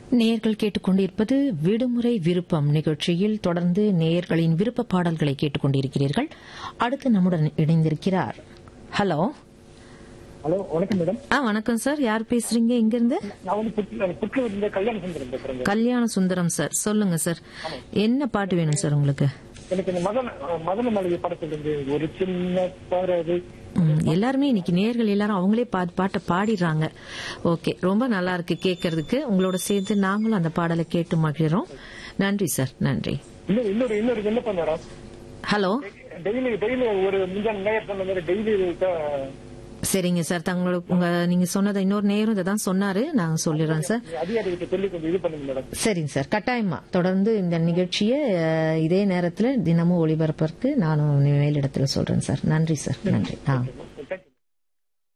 நேயர்கள் கேட்டுக்கொண்டிருப்பது விடுமுறை விருப்பம் நிகழ்ச்சியில் தொடர்ந்து நேயர்களின் விருப்ப பாடல்களை கேட்டுக்கொண்டிருக்கிறீர்கள் அடுத்து நம்முடன் இணைந்திருக்கிறார் ஹலோ ஹலோ வணக்கம் மேடம் ஆ வணக்கம் சார் யார் பேசுறீங்க இங்கிருந்து நான் வந்து புட்ல- புட்லூர்ல இருந்து கல்யாண சுந்தரம் பேசுறேங்க கல்யாண சுந்தரம் சார் சொல்லுங்க சார் என்ன பாட்டு வேணும் சார் உங்களுக்கு எனக்கு இந்த மதன மதன மலையை படத்துல இருந்து ஒரு சின்ன பறவை ம், எல்லாருமே இன்னைக்கு நேயர்கள் எல்லாரும் அவங்களே பாட்டு பாட்டை பாடிடுறாங்க ஓகே ரொம்ப நல்லா இருக்கு கேட்கறதுக்கு உங்களோட சேர்ந்து நாங்களும் அந்த பாடலை கேட்டு மகிழ்றோம் நன்றி சார் நன்றி இன்னொரு இன்னொரு இன்னொரு விண்ணப்பம் மேடம் ஹலோ டெய்லி டெய்லி ஒரு முந்தான நேயர் சொன்ன மாதிரி டெய்லி சரிங்க சார் தங்களோட உங்க நீங்க சொன்னதை இன்னொரு நேரம் இதை தான் சொன்னாரு நான் சொல்லிடுறேன் சார் அதிகாரிகிட்ட சொல்லி கொஞ்சம் இது பண்ணுங்க மேடம் சரிங்க சார் கட்டாயமா தொடர்ந்து இந்த நிகழ்ச்சியை அஹ், இதே நேரத்தில் தினமும் ஒளிபரப்பதற்கு நானும் மேலிடத்தில் சொல்றேன் சார் நன்றி சார் நன்றி ஆ